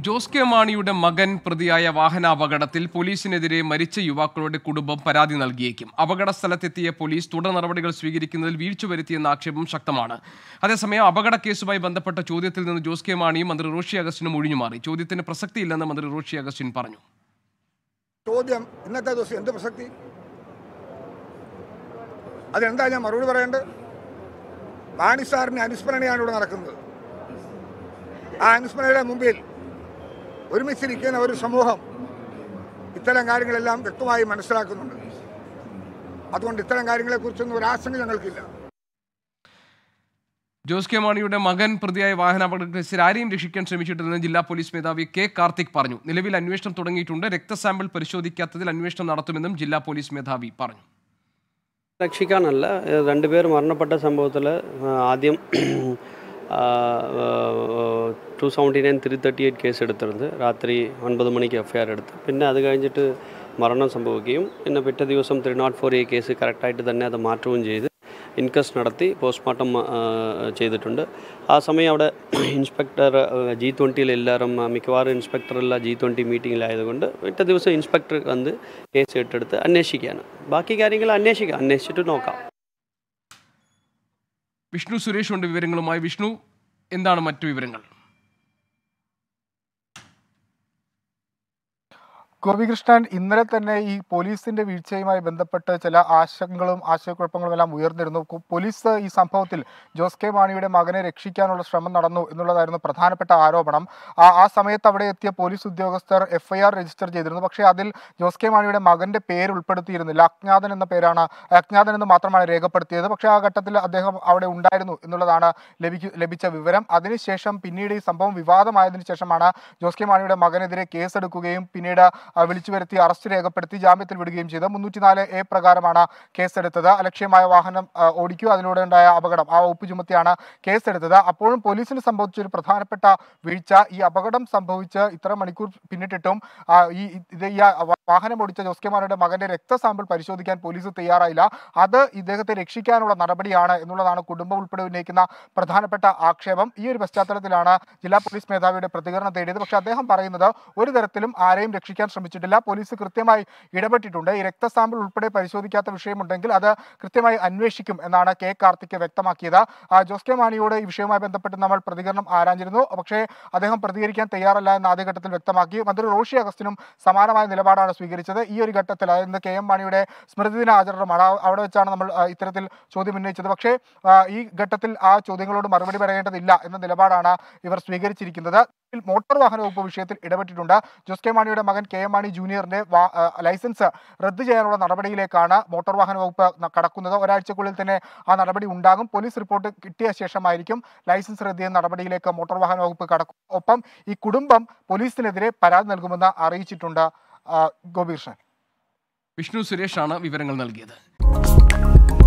Jose K മാണിയുടെ മകൻ പ്രതിയായ വാഹനാപകടത്തിൽ പോലീസിനെതിരെ മരിച്ച യുവാക്കളുടെ കുടുംബം പരാതി നൽകിയേക്കും അപകട സ്ഥലത്തെത്തിയ പോലീസ് തുടർ നടപടികൾ സ്വീകരിക്കുന്നതിൽ വീഴ്ച വരുത്തിയെന്ന ആക്ഷേപം ശക്തമാണ് അതേസമയം അപകട കേസുമായി ബന്ധപ്പെട്ട ചോദ്യത്തിൽ നിന്ന് ജോസ് കെ മാണിയും മന്ത്രി റോഷി അഗസ്റ്റിനും ഒഴിഞ്ഞുമാറി ചോദ്യത്തിന് പ്രസക്തിയില്ലെന്ന് മന്ത്രി റോഷി അഗസ്റ്റിൻ പറഞ്ഞു ചോദ്യം ഇന്നത്തെ ദിവസം എന്ത് പ്രസക്തി അതെന്താ ഞാൻ മറുപടി പറയേണ്ടത് മാണി സാറിന് അനുസ്മരണയാണ് ഇവിടെ നടക്കുന്നത് ആ അനുസ്മരണയുടെ മുമ്പിൽ ഒരുമിച്ചിരിക്കുന്ന ഒരു സമൂഹം ഇത്തരം കാര്യങ്ങളെല്ലാം വ്യക്തമായി മനസ്സിലാക്കുന്നുണ്ട് അതുകൊണ്ട് ഇത്തരം കാര്യങ്ങളെക്കുറിച്ചൊന്നും ഒരു ആശങ്ക ഞങ്ങൾക്കില്ല ജോസ് കെ മാണിയുടെ മകൻ പ്രതിയായ വാഹനാപകട കേസിൽ ആരെയും രക്ഷിക്കാൻ ശ്രമിച്ചിട്ടില്ലെന്ന് ജില്ലാ പോലീസ് മേധാവി കെ കാർത്തിക് പറഞ്ഞു നിലവിൽ അന്വേഷണം തുടങ്ങിയിട്ടുണ്ട് രക്തസാമ്പിൾ പരിശോധിക്കാത്തതിൽ അന്വേഷണം നടത്തുമെന്നും ജില്ലാ പോലീസ് മേധാവി പറഞ്ഞു രക്ഷിക്കാനല്ല ഏഹ് രണ്ടുപേർ മരണപ്പെട്ട സംഭവത്തിൽ ആദ്യം two seventy nine three thirty eight case എടുത്തിരുന്നത് രാത്രി ഒൻപത് മണിക്ക് എഫ് ഐ ആർ എടുത്ത് പിന്നെ അത് കഴിഞ്ഞിട്ട് മരണം സംഭവിക്കുകയും പിന്നെ പിറ്റേ ദിവസം ത്രീ നോട്ട് ഫോർ ഈ കേസ് കറക്റ്റായിട്ട് തന്നെ അത് മാറ്റുകയും ചെയ്ത് ഇൻക്വസ്റ്റ് നടത്തി പോസ്റ്റ്മോർട്ടം ചെയ്തിട്ടുണ്ട് ആ സമയം അവിടെ ഇൻസ്പെക്ടർ ജി ട്വൻറ്റിയിൽ എല്ലാവരും ആ, മിക്കവാറും ഇൻസ്പെക്ടറെല്ലാം ജി ട്വൻറ്റി മീറ്റിങ്ങിലായതുകൊണ്ട് പിറ്റേ ദിവസം ഇൻസ്പെക്ടർ വന്ന് കേസ് ഏറ്റെടുത്ത് അന്വേഷിക്കാണ് ബാക്കി കാര്യങ്ങൾ അന്വേഷിക്കാം അന്വേഷിച്ചിട്ട് നോക്കാം വിഷ്ണു സുരേഷ് ഉണ്ട് വിവരങ്ങളുമായി വിഷ്ണു എന്താണ് മറ്റു വിവരങ്ങൾ ഗോപികൃഷ്ണൻ ഇന്നലെ തന്നെ ഈ പോലീസിന്റെ വീഴ്ചയുമായി ബന്ധപ്പെട്ട് ചില ആശങ്കകളും ആശയക്കുഴപ്പങ്ങളും എല്ലാം ഉയർന്നിരുന്നു കു- പോലീസ് ഈ സംഭവത്തിൽ ജോസ് കെ മാണിയുടെ മകനെ രക്ഷിക്കാനുള്ള ശ്രമം നടന്നു എന്നുള്ളതായിരുന്നു പ്രധാനപ്പെട്ട ആരോപണം ആ ആ സമയത്ത് അവിടെ എത്തിയ പോലീസ് ഉദ്യോഗസ്ഥർ എഫ്ഐആർ രജിസ്റ്റർ ചെയ്തിരുന്നു പക്ഷേ അതിൽ ജോസ് കെ മാണിയുടെ മകന്റെ പേര് ഉൾപ്പെടുത്തിയിരുന്നില്ല അജ്ഞാതൻ എന്ന പേരാണ് അജ്ഞാതൻ എന്ന് മാത്രമാണ് രേഖപ്പെടുത്തിയത് പക്ഷേ ആ ഘട്ടത്തിൽ അദ്ദേഹം അവിടെ ഉണ്ടായിരുന്നു എന്നുള്ളതാണ് ലഭിക്കു ലഭിച്ച വിവരം അതിനുശേഷം പിന്നീട് ഈ സംഭവം വിവാദമായതിനു ശേഷമാണ് ജോസ് കെ മാണിയുടെ മകനെതിരെ കേസെടുക്കുകയും പിന്നീട് ആ, വിളിച്ചു വരുത്തി അറസ്റ്റ് രേഖപ്പെടുത്തി ജാമ്യത്തിൽ വിടുകയും ചെയ്തു മുന്നൂറ്റിനാല് എ പ്രകാരമാണ് കേസെടുത്തത് അലക്ഷ്യമായ വാഹനം ആ, ഓടിക്കുക അതിലൂടെ ഉണ്ടായ അപകടം ആ വകുപ്പ് ചുമത്തിയാണ് കേസെടുത്തത് അപ്പോഴും പോലീസിന് സംഭവിച്ച ഒരു പ്രധാനപ്പെട്ട വീഴ്ച ഈ അപകടം സംഭവിച്ച് ഇത്ര മണിക്കൂർ പിന്നിട്ടിട്ടും ആ, ഈ ഇത് ഈ ആ വ- വാഹനം ഓടിച്ച ജോസ് കെ മാണിയുടെ മകന്റെ രക്തസാമ്പിൾ പരിശോധിക്കാൻ പോലീസ് തയ്യാറായില്ല അത് ഇദ്ദേഹത്തെ രക്ഷിക്കാനുള്ള നടപടിയാണ് എന്നുള്ളതാണ് കുടുംബം ഉൾപ്പെടെ ഉന്നയിക്കുന്ന പ്രധാനപ്പെട്ട ആക്ഷേപം ഈ ഒരു പശ്ചാത്തലത്തിലാണ് ജില്ലാ പോലീസ് മേധാവിയുടെ പ്രതികരണം തേടിയത് പക്ഷേ അദ്ദേഹം പറയുന്നത് ഒരു തരത്തിലും ആരെയും രക്ഷിക്കാൻ ശ്രമിച്ചിട്ടില്ല പോലീസ് കൃത്യമായി ഇടപെട്ടിട്ടുണ്ട് ഈ രക്തസാമ്പിൾ ഉൾപ്പെടെ പരിശോധിക്കാത്ത വിഷയമുണ്ടെങ്കിൽ അത് കൃത്യമായി അന്വേഷിക്കും എന്നാണ് കെ കാർത്തിക് വ്യക്തമാക്കിയത് ആ, ജോസ് കെ മാണിയോട് ഈ വിഷയവുമായി ബന്ധപ്പെട്ട് നമ്മൾ പ്രതികരണം ആരാഞ്ഞിരുന്നു പക്ഷേ അദ്ദേഹം പ്രതികരിക്കാൻ തയ്യാറല്ല എന്ന് ആദ്യഘട്ടത്തിൽ വ്യക്തമാക്കി മന്ത്രി റോഷി അഗസ്റ്റിനും സമാനമായ നിലപാടാണ് സ്വീകരിച്ചത് ഈ ഒരു ഘട്ടത്തിൽ അതായത് കെ എം മാണിയുടെ സ്മൃതി ദിന ആചരണമാണ് ആ- അവിടെ വെച്ചാണ് നമ്മൾ ആ, ഇത്തരത്തിൽ ചോദ്യം ഉന്നയിച്ചത് പക്ഷേ ആ, ഈ ഘട്ടത്തിൽ ആ ചോദ്യങ്ങളോട് മറുപടി പറയേണ്ടതില്ല എന്ന നിലപാടാണ് ഇവർ സ്വീകരിച്ചിരിക്കുന്നത് ഇതിൽ മോട്ടോർ വാഹന വകുപ്പ് വിഷയത്തിൽ ഇടപെട്ടിട്ടുണ്ട് ജോസ് കെ മാണിയുടെ മകൻ കെ എം മാണി ജൂനിയറിന്റെ വാ- ആ, ലൈസൻസ് റദ്ദ് ചെയ്യാനുള്ള നടപടിയിലേക്കാണ് മോട്ടോർ വാഹന വകുപ്പ് ന- കടക്കുന്നത് ഒരാഴ്ചക്കുള്ളിൽ തന്നെ ആ നടപടി ഉണ്ടാകും പോലീസ് റിപ്പോർട്ട് കിട്ടിയ ശേഷമായിരിക്കും ലൈസൻസ് റദ്ദ് ചെയ്യുന്ന നടപടിയിലേക്ക് മോട്ടോർ വാഹന വകുപ്പ് കടക്കും ഒപ്പം ഈ കുടുംബം പോലീസിനെതിരെ പരാതി നൽകുമെന്ന് അറിയിച്ചിട്ടുണ്ട് ആ, ഗോപികൃഷ്ണൻ വിഷ്ണു സുരേഷാണ് വിവരങ്ങൾ നൽകിയത്